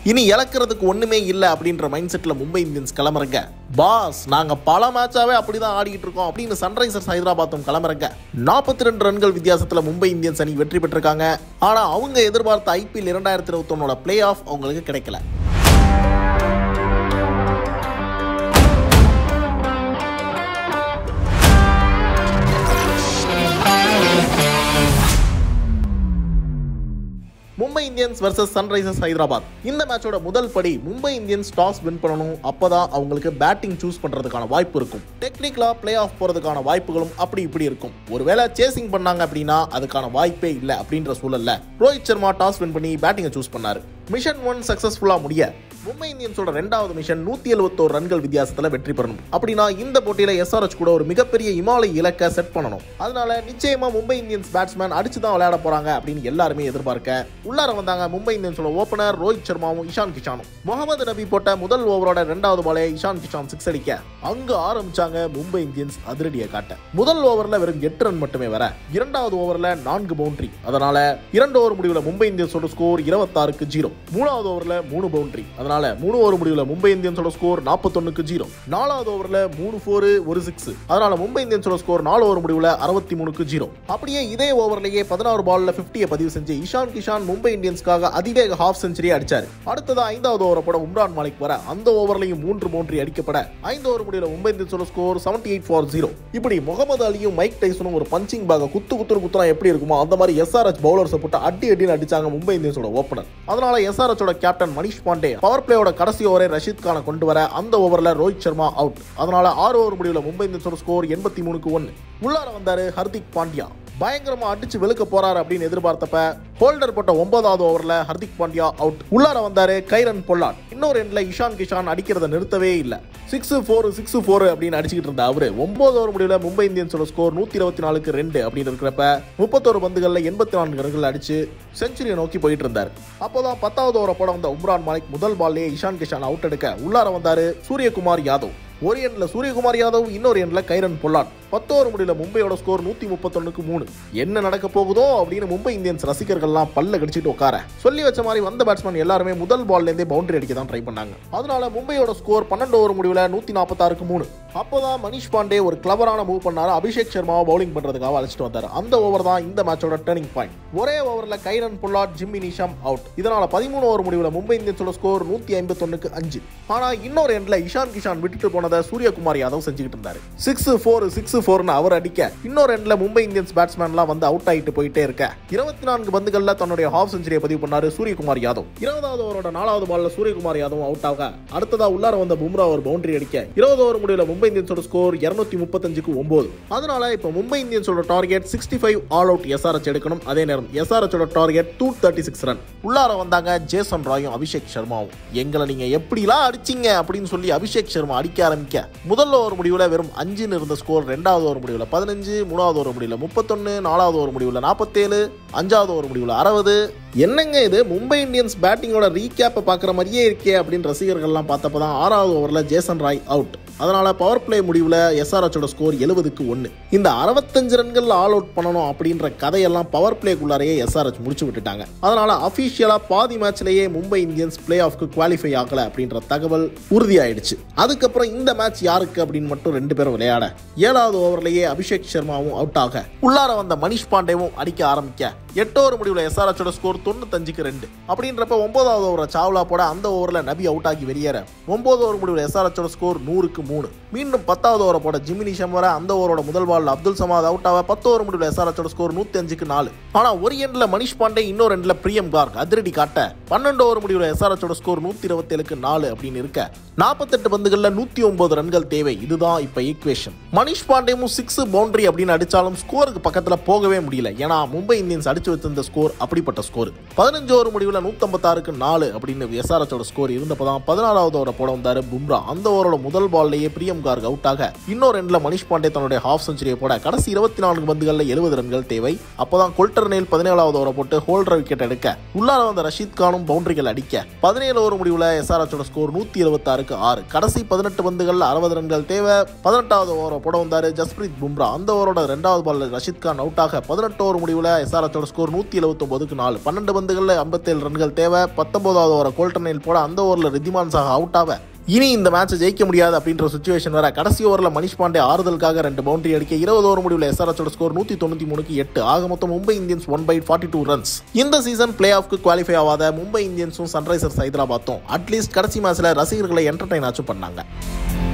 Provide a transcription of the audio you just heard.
இனி இழக்கிறதுக்கு ஒண்ணுமே இல்லை அப்படின்ற மைண்ட் செட்ல மும்பை இந்தியன்ஸ் கிளம்புறங்க பாஸ் நாங்க பல மேட்சாவே அப்படிதான் ஆடிக்கிட்டு இருக்கோம் அப்படின்னு சன்ரைசர்ஸ் ஹைதராபாத்தும் கிளம்புறங்க நாற்பத்தி ரெண்டு ரன்கள் வித்தியாசத்துல மும்பை இந்தியன்ஸ் அணி வெற்றி பெற்றிருக்காங்க ஆனா அவங்க எதிர்பார்த்த ஐபிஎல் இரண்டாயிரத்தி இருபத்தொன்னோட பிளே ஆஃப் அவங்களுக்கு கிடைக்கல Mumbai Indians versus Sunrisers Hyderabad இந்த மேட்சோட முதல் படி மும்பை இந்தியன்ஸ் டாஸ் வின் பண்ணணும் அப்பதான் அவங்களுக்கு பேட்டிங் சூஸ் பண்றதுக்கான வாய்ப்பு இருக்கும் டெக்னிக்கலா பிளே ஆஃப் போறதுக்கான வாய்ப்புகளும் அப்படி இப்படி இருக்கும் ஒருவேளை சேசிங் பண்ணாங்க அப்படின்னா அதுக்கான வாய்ப்பே இல்லை அப்படின்ற சூழல்ல ரோஹித் சர்மா டாஸ் வின் பண்ணி பேட்டிங்கை சூஸ் பண்ணாரு மிஷன் ஒன் சக்சஸ்ஃபுல்லா முடிய மும்பை இந்தியன்ஸோட ரெண்டாவது மிஷன் நூத்தி எழுபத்தோரு ரன்கள் வித்தியாசத்துல வெற்றி பெறணும் அப்படின்னா இந்த போட்டியில எஸ்ஆர்எச் கூட ஒரு மிகப்பெரிய இமாலய இலக்கை செட் பண்ணணும் அதனால நிச்சயமா மும்பை இந்தியன்ஸ் பேட்ஸ்மேன் அடிச்சு தான் விளையாட போறாங்க அப்படின்னு எல்லாருமே எதிர்பார்க்க உள்ளார வந்தாங்க மும்பை இந்தியன்ஸோட ஓபனர் ரோஹித் சர்மாவும் இஷான் கிஷானும் முகமது நபி போட்ட முதல் ஓவரோட ரெண்டாவது பாலே இஷான் கிஷான் சிக்ஸ் அடிக்க அங்க ஆரம்பிச்சாங்க மும்பை இந்தியன்ஸ் அதிரடியை காட்ட முதல் ஓவர்ல வெறும் எட்டு ரன் மட்டுமே வர இரண்டாவது ஓவர்ல நான்கு பவுண்டரி அதனால இரண்டு ஓவர் முடிவுல மும்பை இந்தியன்ஸோட ஸ்கோர் இருபத்தாறுக்கு ஜீரோ மூணாவது ஓவர்ல மூணு பவுண்டரி அதனால மூணு ஓவர் முடிவுல மும்பை இந்தியன்ஸோட ஸ்கோர் நாற்பத்தொன்னுக்கு ஜீரோ நாலாவது ஓவர்ல மூணு ஃபோர் ஒரு சிக்ஸ் அதனால மும்பை இந்தியன்ஸோட ஸ்கோர் நாலு ஓவர் முடிவுல அறுபத்தி மூணுக்கு ஜீரோ அப்படியே இதே ஓவர்லயே பதினாறு பால்ல பிப்டியை பதிவு செஞ்சு இஷான் கிஷான் மும்பை இந்தியன்ஸ்க்காக அதிவேக ஹாஃப் செஞ்சுரி அடிச்சாரு அடுத்ததா ஐந்தாவது ஓவரை போட உம்ரான் மாலிக் வர அந்த ஓவர்லையும் மூன்று பவுண்டரி அடிக்கப்பட ஐந்து ஓவர் முடிவுல மும்பை இந்தியன்ஸோட score seventy eight for zero இப்படி முகமது அலியும் மைக் டைசனும் ஒரு பஞ்சிங் பேக குத்து குத்துரு குத்துறா எப்படி இருக்குமோ அந்த மாதிரி எஸ்ஆர்எச் பவுலர்ஸை போட்டு அடி அடின்னு அடிச்சாங்க மும்பை இந்தியன்ஸோட ஓப்பனர் அதனால எஸ்ஆர்எச்சோட கேப்டன் மணிஷ் பாண்டே பவர் பிளேயோட கடைசி ஓவரை ரஷீத் கானை கொண்டு வர அந்த ஓவர்ல ரோஹித் சர்மா அவுட் அதனால ஆறு ஓவர் முடிவுல மும்பை இந்தியன்ஸோட ஸ்கோர் எண்பத்தி மூணுக்கு ஒன்னு உள்ளார வந்தாரு ஹர்திக் பாண்டியா பயங்கரமா அடிச்சு வெளுக்க போறாரு அப்படின்னு எதிர்பார்த்தப்ப ஹோல்டர் போட்ட ஒன்பதாவது ஓவர்ல ஹர்திக் பாண்டியா அவுட் உள்ளார வந்தாரு கைரன் பொல்லாட் இன்னொரு எண்ட்ல இஷான் கிஷான் அடிக்கிறத நிறுத்தவே இல்ல சிக்ஸ் ஃபோர் சிக்ஸ் ஃபோர் அப்படின்னு அடிச்சுக்கிட்டு இருந்த அவரு ஒன்பது ஓவர் முடிவுல மும்பை இந்தியன்ஸோட ஸ்கோர் நூத்தி இருபத்தி நாலுக்கு ரெண்டு அப்படின்னு இருக்கிறப்ப முப்பத்தோரு பந்துகள்ல எண்பத்தி நான்கு ரன்கள் அடிச்சு செஞ்சுரியை நோக்கி போயிட்டு இருந்தார் அப்போதான் பத்தாவது ஓவரை போட வந்த உம்ரான் மாலிக் முதல் பால்லே இஷான் கிஷான் அவுட் எடுக்க உள்ளார வந்தாரு சூரியகுமார் யாதவ் ஒரு எண்ட்ல சூரியகுமார் யாதவ் இன்னொரு எண்ட்ல கைரன் பொல்லாட் பத்தோவர் முடியல மும்பையோட ஸ்கோர் நூத்தி முப்பத்தொன்னுக்கு மூணு என்ன நடக்க போகுதோ அப்படின்னு மும்பை இந்தியன்ஸ் ரசிகர்கள்லாம் பல்ல கடிச்சிட்டு உட்கார சொல்லி வச்ச மாதிரி வந்த பேட்ஸ்மேன் எல்லாருமே முதல் பால்ல இருந்தே பவுண்டரி அடிக்க தான் ட்ரை பண்ணாங்க அதனால மும்பையோட ஸ்கோர் பன்னெண்டு ஓவர் முடிவுல நூத்தி நாற்பத்தாறுக்கு மூணு அப்போதான் மணிஷ் பாண்டே ஒரு கிளவரான மூவ் பண்ணாரு அபிஷேக் சர்மாவை பவுலிங் பண்றதுக்காக அழைச்சிட்டு வந்தாரு அந்த ஓவர் தான் இந்த மேட்சோட டர்னிங் பாயிண்ட் ஒரே ஓவர்ல Kieron Pollard Jimmy Neesham out இதனால பதிமூணு ஓவர் முடிவுல மும்பை இந்தியன்ஸோட ஸ்கோர் நூத்தி ஐம்பத்தொன்னுக்கு அஞ்சு ஆனா இன்னொரு எண்ட்ல இஷான் கிஷான் விட்டுட்டு போனதை சூரியகுமார் யாதவ் செஞ்சுக்கிட்டு இருந்தாரு சிக்ஸ் ஃபோர் சிக்ஸ் ஃபோர்னு அவர் அடிக்க இன்னொரு எண்ட்ல மும்பை இந்தியன்ஸ் பேட்ஸ்மேன்லாம் வந்து அவுட் ஆயிட்டு போயிட்டே இருக்க இருபத்தி நான்கு பந்துகள்ல தன்னுடைய ஹாஃப் செஞ்சுரியை பதிவு பண்ணாரு சூரியகுமார் யாதவ் இருபதாவது ஓவரோட நாலாவது பால்ல சூரியகுமார் யாதவ் அவுட் ஆக அடுத்ததா உள்ளார வந்த பும்ரா ஒரு பவுண்டரி அடிக்க இருபது ஓவர் முடிவுல மும்பை இந்தியன்ஸோட ஸ்கோர் இருநூத்தி முப்பத்தஞ்சுக்கு ஒன்பது அதனால இப்போ மும்பை இந்தியன்ஸோட target sixty five all out SRH எடுக்கணும் அதே நேரம் எஸ்ஆர்எச்சோட target two thirty six run உள்ளார வந்தாங்க ஜேசன் ராயும் அபிஷேக் சர்மாவும் எங்களை நீங்க எப்படிலாம் அடிச்சீங்க அப்படின்னு சொல்லி அபிஷேக் சர்மா அடிக்க ஆரம்பிக்க முதல் ஓவர் முடிவுல வெறும் அஞ்சுன்னு இருந்த ஸ்கோர் ரெண்டாவது ஓவர் முடிவுல பதினஞ்சு மூணாவது ஓவர் முடிவுல முப்பத்தொன்னு நாலாவது ஓவர் முடிவுல நாற்பத்தேழு அஞ்சாவது ஓவர் முடிவுல அறுபது என்னங்க இது மும்பை இந்தியன்ஸ் பேட்டிங்கோட ரீகேப்பை பார்க்குற மாதிரியே இருக்கே அப்படின்னு ரசிகர்கள்லாம் பார்த்தப்ப தான் ஆறாவது ஓவரில் ஜேசன் ராய் அவுட் அதனால பவர் பிளே முடிவில் எஸ்ஆர்எச்சோட ஸ்கோர் எழுபதுக்கு ஒன்று இந்த அறுபத்தஞ்சு ரன்கள் ஆல் அவுட் பண்ணணும் அப்படின்ற கதையெல்லாம் பவர் பிளேக்குள்ளாரையே எஸ்ஆர்எச் முடிச்சு விட்டுட்டாங்க அதனால அஃபீஷியலாக பாதி மேட்ச்லேயே மும்பை இந்தியன்ஸ் பிளே ஆஃப்க்கு குவாலிஃபை ஆகல அப்படின்ற தகவல் உறுதியாயிடுச்சு அதுக்கப்புறம் இந்த மேட்ச் யாருக்கு அப்படின்னு மட்டும் ரெண்டு பேரும் விளையாட ஏழாவது ஓவர்லேயே அபிஷேக் சர்மாவும் அவுட் ஆக உள்ளார வந்த மணிஷ் பாண்டேவும் அடிக்க ஆரம்பிக்க எட்டு ஓவர் முடிவில் எஸ்ஆர்எச்சோட ஸ்கோர் தொண்ணூத்தஞ்சுக்கு ரெண்டு அப்படின்றப்ப ஒன்பதாவது ஓவரை சாவ்லா போட அந்த ஓவரில் நபி அவுட் ஆகி வெளியேற ஒன்பது ஓவர் முடிவில் எஸ்ஆர்எச்சோட ஸ்கோர் நூறுக்கு மூணு மீண்டும் பத்தாவது ஓவரை போட ஜிமினி ஷம் வர அந்த ஓவரோட முதல் பால் அப்துல் சமாத் அவுட் ஆக பத்து ஓவர் முடிவில் எஸ்ஆர்எச்சோட ஸ்கோர் நூத்தி அஞ்சுக்கு நாலு ஆனா ஒரு எண்ட்ல மணிஷ் பாண்டே இன்னொரு எண்ட்ல பிரியம் கார்க் அதிரடி காட்ட பன்னெண்டு ஓவர் முடிவில் எஸ்ஆர்எச்சோட ஸ்கோர் நூத்தி இருபத்தி ஏழுக்கு நாலு அப்படின்னு இருக்க நாற்பத்தெட்டு பந்துகள்ல நூத்தி ஒன்பது ரன்கள் தேவை இதுதான் இப்ப ஈக்குவேஷன் மணிஷ் பாண்டேவும் சிக்ஸ் பவுண்டரி அப்படின்னு அடிச்சாலும் ஸ்கோருக்கு பக்கத்துல போகவே முடியல ஏன்னா மும்பை இந்தியன்ஸ் அடிச்சு வச்சிருந்த ஸ்கோர் அப்படிப்பட்ட ஸ்கோர் பதினஞ்சு ஓவர் முடிவில் நூத்தம்பத்தாறுக்கு நாலு அப்படின்னு எஸ்ஆர்எச்சோட ஸ்கோர் இருந்தப்பதான் பதினாறாவது ஓவரை போட வந்தாரு பும்ரா அந்த ஓவரோட முதல் பால்லேயே பிரியம் கார்க் அவுட் ஆக இன்னொரு எண்ட்ல மணிஷ் பாண்டே தன்னுடைய ஹாஃப் செஞ்சுரியை போட கடைசி இருபத்தி நான்கு பந்துகள்ல எழுபது ரன்கள் தேவை அப்பதான் கொல்டர் நெயில் பதினேழாவது ஓவரை போட்டு ஹோல்டர் விக்கெட் எடுக்க உள்ளார வந்த ரஷீத் கானும் பவுண்டரிகள் அடிக்க பதினேழு ஓவர் முடிவில் எஸ்ஆர்எச்சோட ஸ்கோர் நூத்தி எழுபத்தாறுக்கு ஆறு கடைசி பதினெட்டு பந்துகள்ல அறுபது ரன்கள் தேவை பதினெட்டாவது ஓவரை போட வந்தாரு ஜஸ்பிரீத் பும்ரா அந்த ஓவரோட ரெண்டாவது பால்ல ரஷீத் கான் அவுட் ஆக பதினெட்டு ஓவர் முடிவில் எஸ்ஆர்எச்சோட ஸ்கோர் நூத்தி எழுபத்தி ஒன்பதுக்கு நாலு பன்னெண்டு பந்துகளில் ஐம்பத்தேழு ரன்கள் தேவை பத்தொன்பதாவது ஓவர கோல்டனில் போட அந்த ஓவரில் ரித்திமான் சாஹா அவுட் ஆக இனி இந்த மேட்சை ஜெயிக்க முடியாது அப்படின்ற சுச்சுவேஷன் வர கடைசி ஓவரில் மணிஷ் பாண்டே ஆறுதலுக்காக ரெண்டு பவுண்டரி அடிக்க இருபது ஓவர் முடிவில் எஸ்ஆர்எச்சோட ஸ்கோர் நூற்றி தொண்ணூற்றி மூணுக்கு எட்டு ஆக மொத்தம் Mumbai Indians one by forty two runs இந்த சீசன் பிளே ஆஃப்க்கு குவாலிஃபை ஆகாத மும்பை இந்தியன்ஸும் சன்ரைசர்ஸ் ஹைதராபாத்தும் அட்லீஸ்ட் கடைசி மேட்ச்சில் ரசிகர்களை என்டர்டைன் ஆச்சும் பண்ணாங்க